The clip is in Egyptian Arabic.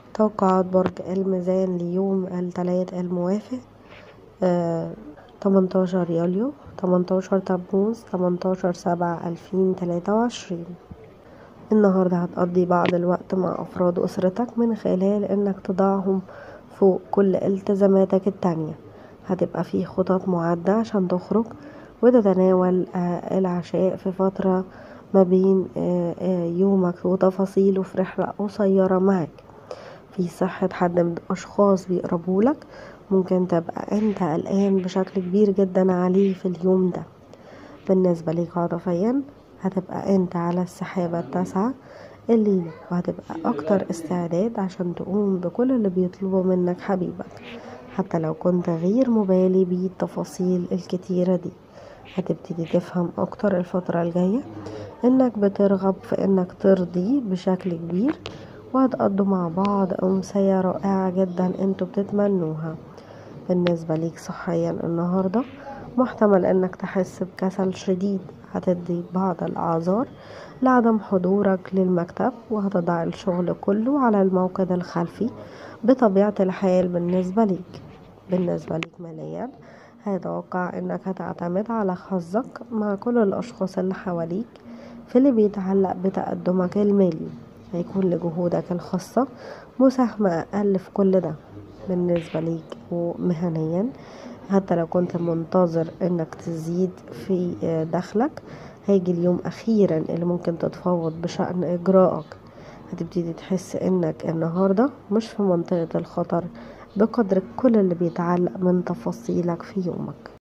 توقعات برج الميزان ليوم الثلاث الموافق آه 18 يوليو 18 تموز 18 سبعة ألفين تلاتة وعشرين النهاردة هتقضي بعض الوقت مع أفراد أسرتك من خلال إنك تضعهم فوق كل التزاماتك التانية هتبقى في خطط معدة عشان تخرج وتتناول آه العشاء في فترة ما بين آه آه يومك وتفاصيله في رحلة قصيرة معك في صحة حد من الأشخاص بيقربولك ممكن تبقى انت قلقان بشكل كبير جدا عليه في اليوم ده بالنسبة ليك عاطفيا هتبقى انت على السحابة التاسعة الليلة وهتبقى أكتر استعداد عشان تقوم بكل اللي بيطلبه منك حبيبك حتى لو كنت غير مبالي بالتفاصيل الكتيرة دي هتبتدي تفهم أكتر الفترة الجاية إنك بترغب في إنك ترضي بشكل كبير وهتقضوا مع بعض أمسية رائعة جدا انتوا بتتمنوها بالنسبة ليك صحيا النهاردة محتمل انك تحس بكسل شديد هتدي بعض الأعذار لعدم حضورك للمكتب وهتضع الشغل كله على الموقد الخلفي بطبيعة الحال بالنسبة ليك بالنسبة ليك ماليا هيتوقع انك هتعتمد على حظك مع كل الأشخاص اللي حواليك في اللي بيتعلق بتقدمك المالي هيكون لجهودك الخاصة مساهمة أقل في كل ده بالنسبة ليك ومهنيا حتى لو كنت منتظر انك تزيد في دخلك هيجي اليوم اخيرا اللي ممكن تتفاوض بشأن اجراءك هتبتدي تحس انك النهاردة مش في منطقة الخطر بقدر كل اللي بيتعلق من تفاصيلك في يومك